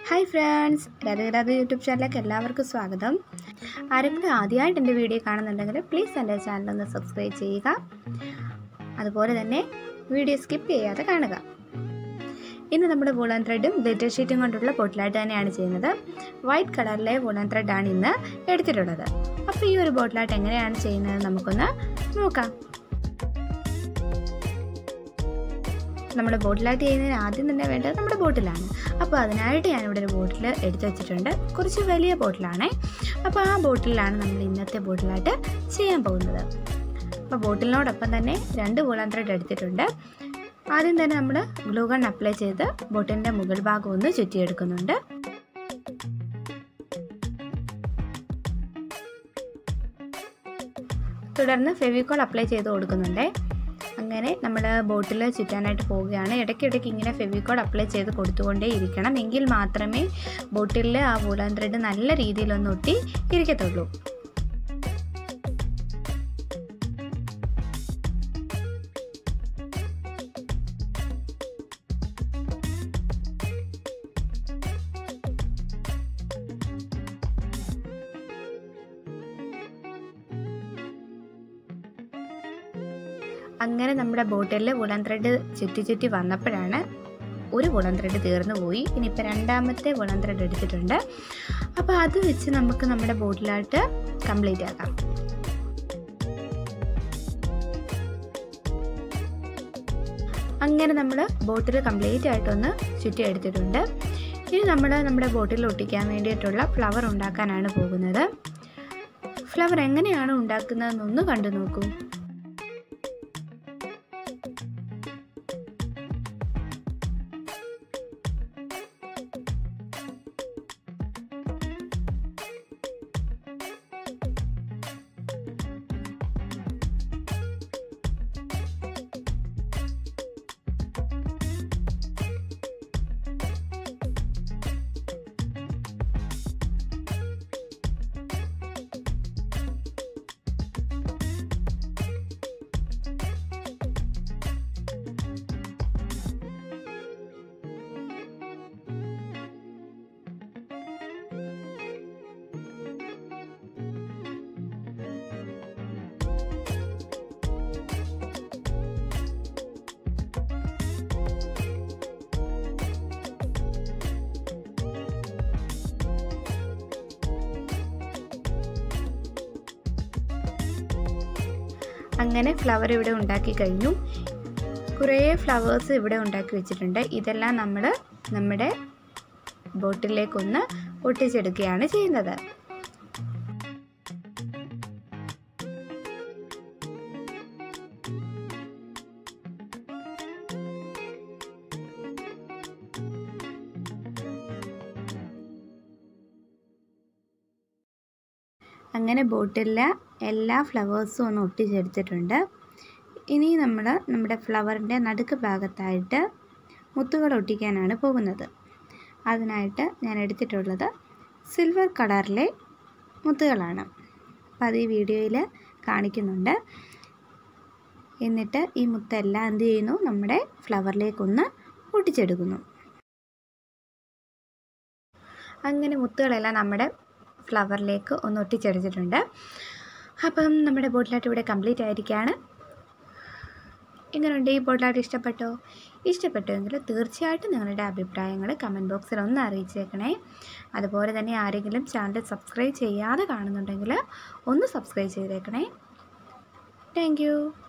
hi friends Radha YouTube ചാനലിലേക്ക് എല്ലാവർക്കും സ്വാഗതം ആരെങ്കിലും ആദ്യമായിട്ട് എൻ്റെ വീഡിയോ കാണുന്നുണ്ടെങ്കിൽ പ്ലീസ് എൻ്റെ ചാനൽ ഒന്ന് സബ്സ്ക്രൈബ് ചെയ്യുക അതുപോലെ തന്നെ വീഡിയോ സ്കിപ്പ് ചെയ്യാതെ കാണുക ഇന്ന് നമ്മുടെ വൂളൻ ത്രെഡും ഗ്ലിറ്റർ ഷീറ്റും കൊണ്ടുള്ള ബോട്ടിലായിട്ട് തന്നെയാണ് ചെയ്യുന്നത് വൈറ്റ് കളറിലെ വൂളൻ ത്രെഡാണ് ഇന്ന് എടുത്തിട്ടുള്ളത് അപ്പോൾ ഈ ഒരു ബോട്ടിലായിട്ട് എങ്ങനെയാണ് ചെയ്യുന്നത് നമുക്കൊന്ന് നോക്കാം നമ്മുടെ ബോട്ടിലായിട്ട് ചെയ്യുന്നതിന് ആദ്യം തന്നെ വേണ്ടത് നമ്മുടെ ബോട്ടിലാണ് അപ്പോൾ അതിനായിട്ട് ഞാനിവിടെ ഒരു ബോട്ടിൽ എടുത്തു വെച്ചിട്ടുണ്ട് കുറച്ച് വലിയ ബോട്ടിലാണേ അപ്പോൾ ആ ബോട്ടിലാണ് നമ്മൾ ഇന്നത്തെ ബോട്ടിലായിട്ട് ചെയ്യാൻ പോകുന്നത് അപ്പോൾ ബോട്ടിലിനോടൊപ്പം തന്നെ രണ്ട് വൂളൻ ത്രെഡ് എടുത്തിട്ടുണ്ട് ആദ്യം തന്നെ നമ്മൾ ഗ്ലൂ ഗൺ അപ്ലൈ ചെയ്ത് ബോട്ടിലിൻ്റെ മുകൾ ഭാഗം ഒന്ന് ചുറ്റിയെടുക്കുന്നുണ്ട് തുടർന്ന് ഫെവിക്കോൾ അപ്ലൈ ചെയ്ത് കൊടുക്കുന്നുണ്ട് അങ്ങനെ നമ്മൾ ബോട്ടിൽ ചുറ്റാനായിട്ട് പോവുകയാണ് ഇടയ്ക്കിടയ്ക്ക് ഇങ്ങനെ ഫെവിക്കോൾ അപ്ലൈ ചെയ്ത് കൊടുത്തുകൊണ്ടേ ഇരിക്കണം എങ്കിൽ മാത്രമേ ബോട്ടിലിൽ ആ വൂളൻ ത്രെഡ് നല്ല രീതിയിലൊന്ന് ഒട്ടി ഇരിക്കത്തുള്ളൂ അങ്ങനെ നമ്മുടെ ബോട്ടിൽ വുളൻ ത്രെഡ് ചുറ്റി ചുറ്റി വന്നപ്പോഴാണ് ഒരു വുളൻ ത്രെഡ് തീർന്നു പോയി ഇനിയിപ്പോൾ രണ്ടാമത്തെ വുളൻ ത്രെഡ് എടുത്തിട്ടുണ്ട് അപ്പോൾ അത് വെച്ച് നമുക്ക് നമ്മുടെ ബോട്ടിലായിട്ട് കംപ്ലീറ്റ് ആക്കാം അങ്ങനെ നമ്മൾ ബോട്ടിൽ കംപ്ലീറ്റ് ആയിട്ടൊന്ന് ചുറ്റി എടുത്തിട്ടുണ്ട് ഇനി നമ്മൾ നമ്മുടെ ബോട്ടിൽ ഒട്ടിക്കാൻ വേണ്ടിയിട്ടുള്ള ഫ്ലവർ ഉണ്ടാക്കാനാണ് പോകുന്നത് ഫ്ലവർ എങ്ങനെയാണ് ഉണ്ടാക്കുന്നതെന്നൊന്ന് കണ്ടു നോക്കൂ അങ്ങനെ ഫ്ലവർ ഇവിടെ ഉണ്ടാക്കി കഴിഞ്ഞു കുറേ ഫ്ലവേഴ്സ് ഇവിടെ ഉണ്ടാക്കി വെച്ചിട്ടുണ്ട് ഇതെല്ലാം നമ്മൾ നമ്മുടെ ബോട്ടിലേക്കൊന്ന് ഒട്ടിച്ചെടുക്കുകയാണ് ചെയ്യുന്നത് അങ്ങനെ ബോട്ടിലെ എല്ലാ ഫ്ലവേഴ്സും ഒന്ന് ഒട്ടിച്ചെടുത്തിട്ടുണ്ട് ഇനി നമ്മൾ നമ്മുടെ ഫ്ലവറിൻ്റെ നടുക്ക് ഭാഗത്തായിട്ട് മുത്തുകൾ ഒട്ടിക്കാനാണ് പോകുന്നത് അതിനായിട്ട് ഞാൻ എടുത്തിട്ടുള്ളത് സിൽവർ കളറിലെ മുത്തുകളാണ് അപ്പോൾ അത് ഈ വീഡിയോയിൽ കാണിക്കുന്നുണ്ട് എന്നിട്ട് ഈ മുത്തെല്ലാം എന്ത് ചെയ്യുന്നു നമ്മുടെ ഫ്ലവറിലേക്കൊന്ന് ഒട്ടിച്ചെടുക്കുന്നു അങ്ങനെ മുത്തുകളെല്ലാം നമ്മുടെ ഫ്ലവറിലേക്ക് ഒന്ന് ഒട്ടിച്ചെടുത്തിട്ടുണ്ട് അപ്പം നമ്മുടെ ബോട്ടിലായിട്ട് ഇവിടെ കംപ്ലീറ്റ് ആയിരിക്കുകയാണ് എങ്ങനെയുണ്ട് ഈ ബോട്ടിലായിട്ട് ഇഷ്ടപ്പെട്ടോ ഇഷ്ടപ്പെട്ടുവെങ്കിൽ തീർച്ചയായിട്ടും നിങ്ങളുടെ അഭിപ്രായങ്ങൾ കമൻറ്റ് ബോക്സിൽ ഒന്ന് അറിയിച്ചേക്കണേ അതുപോലെ തന്നെ ആരെങ്കിലും ചാനൽ സബ്സ്ക്രൈബ് ചെയ്യാതെ കാണുന്നുണ്ടെങ്കിൽ ഒന്ന് സബ്സ്ക്രൈബ് ചെയ്തേക്കണേ താങ്ക്